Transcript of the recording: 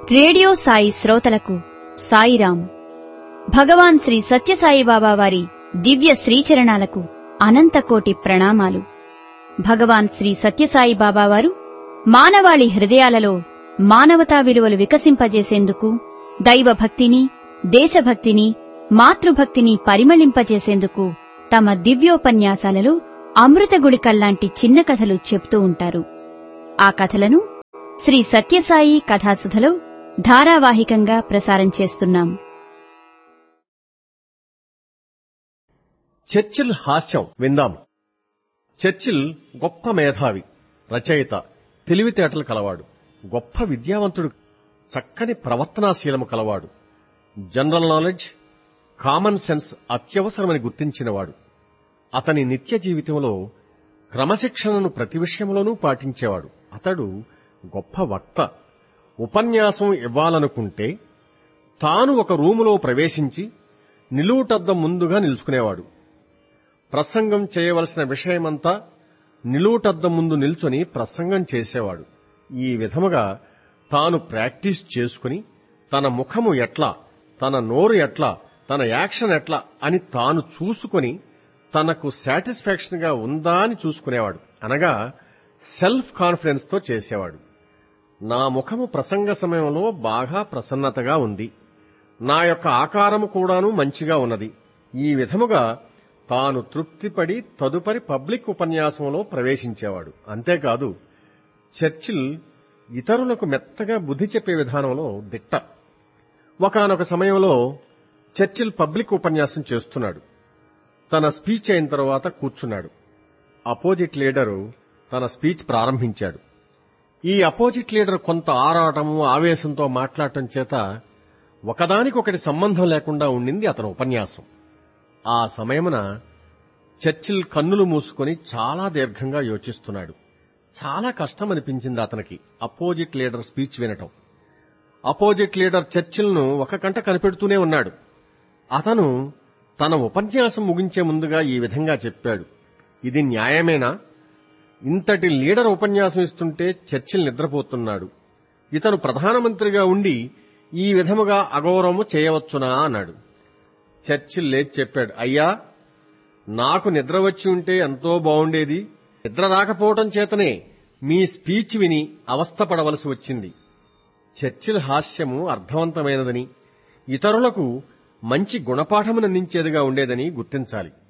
radio Sai శ్రోతలకు సాయిరాం భగవాన్ శ్రీ సత్యసాయి బాబా వారి దివ్య శ్రీచరణాలకు అనంతకోటి ప్రణామాలు భగవాన్ శ్రీ సత్యసాయి బాబా వారు మానవాళి హృదయాలలో మానవతా విలువలు వికసింపజేసేందుకు దైవభక్తిని దేశభక్తిని మాతృభక్తిని పరిమళింపజేసేందుకు తమ దివ్యోపన్యాసాలలో అమృతగుళికల్లాంటి చిన్న కథలు చెప్తూ ఉంటారు ఆ కథలను శ్రీ సత్యసాయి కథాసుధలో ధారావాహికంగా ప్రసారం చేస్తున్నాం చర్చిల్ హాస్యం విందాం చర్చిల్ గొప్ప మేధావి రచయిత తెలివితేటలు కలవాడు గొప్ప విద్యావంతుడు చక్కని ప్రవర్తనాశీలము కలవాడు జనరల్ నాలెడ్జ్ కామన్ సెన్స్ అత్యవసరమని గుర్తించినవాడు అతని నిత్య జీవితంలో క్రమశిక్షణను ప్రతి విషయంలోనూ పాటించేవాడు అతడు గొప్ప వక్త ఉపన్యాసం ఇవ్వాలనుకుంటే తాను ఒక రూములో ప్రవేశించి నిలువుటద్దం ముందుగా నిలుచుకునేవాడు ప్రసంగం చేయవలసిన విషయమంతా నిలువుటద్దం ముందు నిల్చొని ప్రసంగం చేసేవాడు ఈ విధముగా తాను ప్రాక్టీస్ చేసుకుని తన ముఖము ఎట్లా తన నోరు ఎట్లా తన యాక్షన్ ఎట్లా అని తాను చూసుకొని తనకు సాటిస్ఫాక్షన్ గా ఉందా అని చూసుకునేవాడు అనగా సెల్ఫ్ కాన్ఫిడెన్స్ తో చేసేవాడు నా ముఖము ప్రసంగ సమయంలో బాగా ప్రసన్నతగా ఉంది నా యొక్క ఆకారము కూడాను మంచిగా ఉన్నది ఈ విధముగా తాను తృప్తిపడి తదుపరి పబ్లిక్ ఉపన్యాసంలో ప్రవేశించేవాడు అంతేకాదు చర్చిల్ ఇతరులకు మెత్తగా బుద్ధి చెప్పే విధానంలో దిట్ట ఒకనొక సమయంలో చర్చిల్ పబ్లిక్ ఉపన్యాసం చేస్తున్నాడు తన స్పీచ్ అయిన తర్వాత కూర్చున్నాడు అపోజిట్ లీడరు తన స్పీచ్ ప్రారంభించాడు ఈ అపోజిట్ లీడర్ కొంత ఆరాటము ఆవేశంతో మాట్లాడటం చేత ఒకదానికొకటి సంబంధం లేకుండా ఉండింది అతని ఉపన్యాసం ఆ సమయమున చర్చిల్ కన్నులు మూసుకొని చాలా దీర్ఘంగా యోచిస్తున్నాడు చాలా కష్టం అనిపించింది అతనికి అపోజిట్ లీడర్ స్పీచ్ వినటం అపోజిట్ లీడర్ చర్చిల్ను ఒక కంట కనిపెడుతూనే ఉన్నాడు అతను తన ఉపన్యాసం ముగించే ముందుగా ఈ విధంగా చెప్పాడు ఇది న్యాయమేనా ఇంతటి లీడర్ ఉపన్యాసం ఇస్తుంటే చర్చిల్ నిద్రపోతున్నాడు ఇతను ప్రధానమంత్రిగా ఉండి ఈ విధముగా అగౌరవము చేయవచ్చునా అన్నాడు చర్చిల్ లేచి చెప్పాడు అయ్యా నాకు నిద్ర వచ్చి ఉంటే ఎంతో బాగుండేది నిద్ర రాకపోవటం చేతనే మీ స్పీచ్ విని అవస్థపడవలసి వచ్చింది చర్చిల్ హాస్యము అర్థవంతమైనదని ఇతరులకు మంచి గుణపాఠమునందించేదిగా ఉండేదని గుర్తించాలి